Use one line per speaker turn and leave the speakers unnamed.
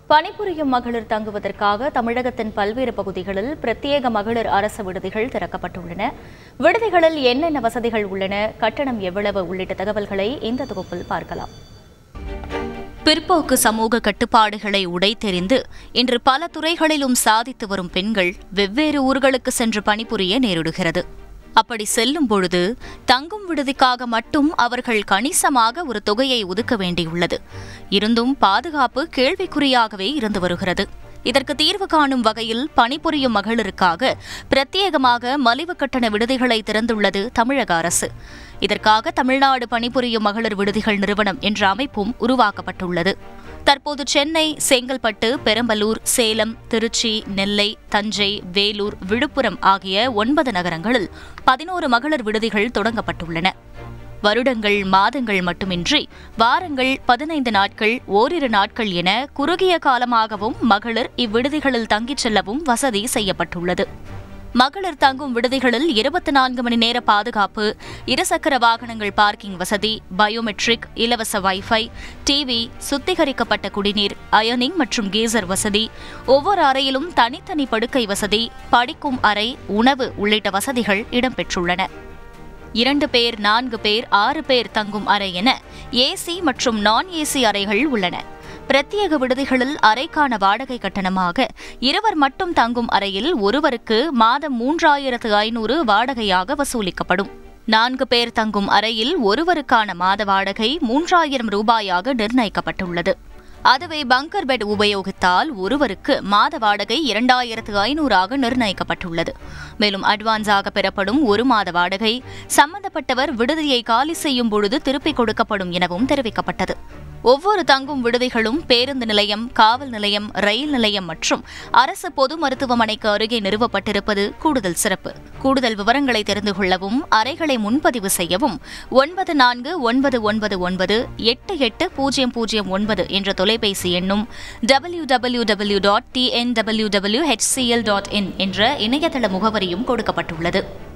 பணிபுரியும் மகளிர் தங்குவதற்காக தமிழகத்தின் பல்வேறு பகுதிகளில் பிரத்யேக மகளிர் அரசு விடுதிகள் திறக்கப்பட்டுள்ளன விடுதிகளில் என்னென்ன வசதிகள் உள்ளன கட்டணம் எவ்வளவு உள்ளிட்ட தகவல்களை இந்த தொகுப்பில் பார்க்கலாம் பிற்போக்கு சமூக கட்டுப்பாடுகளை உடைத்தெறிந்து இன்று பல துறைகளிலும் சாதித்து வரும் பெண்கள் வெவ்வேறு ஊர்களுக்கு சென்று பணிபுரிய நேரிடுகிறது அப்படி செல்லும் பொழுது தங்கும் விடுதிக்காக மட்டும் அவர்கள் கணிசமாக ஒரு தொகையை ஒதுக்க வேண்டியுள்ளது இருந்தும் பாதுகாப்பு கேள்விக்குறியாகவே இருந்து வருகிறது இதற்கு தீர்வு காணும் வகையில் பணிபுரியும் மகளிருக்காக பிரத்யேகமாக மலிவு கட்டண விடுதிகளை திறந்துள்ளது தமிழக அரசு இதற்காக தமிழ்நாடு பணிபுரியும் மகளிர் விடுதிகள் நிறுவனம் என்ற அமைப்பும் உருவாக்கப்பட்டுள்ளது தற்போது சென்னை செங்கல்பட்டு பெரம்பலூர் சேலம் திருச்சி நெல்லை தஞ்சை வேலூர் விழுப்புரம் ஆகிய ஒன்பது நகரங்களில் பதினோரு மகளிர் விடுதிகள் தொடங்கப்பட்டுள்ளன வருடங்கள் மாதங்கள் மட்டுமின்றி வாரங்கள் பதினைந்து நாட்கள் ஓரிரு நாட்கள் என குறுகிய காலமாகவும் மகளிர் இவ்விடுதிகளில் தங்கிச் செல்லவும் வசதி செய்யப்பட்டுள்ளது மகளிர் தங்கும் விடுதிகளில் இருபத்தி நான்கு மணி நேர பாதுகாப்பு இருசக்கர வாகனங்கள் பார்க்கிங் வசதி பயோமெட்ரிக் இலவச வைஃபை டிவி சுத்திகரிக்கப்பட்ட குடிநீர் அயனிங் மற்றும் கீசர் வசதி ஒவ்வொரு அறையிலும் தனித்தனி படுக்கை வசதி படிக்கும் அறை உணவு உள்ளிட்ட வசதிகள் இடம்பெற்றுள்ளன இரண்டு பேர் நான்கு பேர் ஆறு பேர் தங்கும் அறை என ஏசி மற்றும் நான் ஏசி அறைகள் உள்ளன பிரத்யேக விடுதிகளில் அறைக்கான வாடகை கட்டணமாக இருவர் மட்டும் தங்கும் அறையில் ஒருவருக்கு மாதம் மூன்றாயிரத்து ஐநூறு வாடகையாக வசூலிக்கப்படும் நான்கு பேர் தங்கும் அறையில் ஒருவருக்கான மாத வாடகை மூன்றாயிரம் ரூபாயாக நிர்ணயிக்கப்பட்டுள்ளது அதுவே பங்கர் பெட் உபயோகித்தால் ஒருவருக்கு மாத வாடகை இரண்டாயிரத்து ஐநூறாக நிர்ணயிக்கப்பட்டுள்ளது மேலும் அட்வான்ஸாக பெறப்படும் ஒரு மாத வாடகை சம்பந்தப்பட்டவர் விடுதியை காலி செய்யும் பொழுது திருப்பிக் கொடுக்கப்படும் எனவும் தெரிவிக்கப்பட்டது ஒவ்வொரு தங்கும் விடுதிகளும் பேருந்து நிலையம் காவல் நிலையம் ரயில் நிலையம் மற்றும் அரசு பொது மருத்துவமனைக்கு அருகே நிறுவப்பட்டிருப்பது கூடுதல் சிறப்பு கூடுதல் விவரங்களை தெரிந்து கொள்ளவும் அறைகளை முன்பதிவு செய்யவும் ஒன்பது நான்கு ஒன்பது ஒன்பது ஒன்பது எட்டு எட்டு பூஜ்ஜியம் பூஜ்ஜியம் ஒன்பது என்ற தொலைபேசி எண்ணும் W W W dot TNW W HCL dot in என்ற இணையதள முகவரியும் கொடுக்கப்பட்டுள்ளது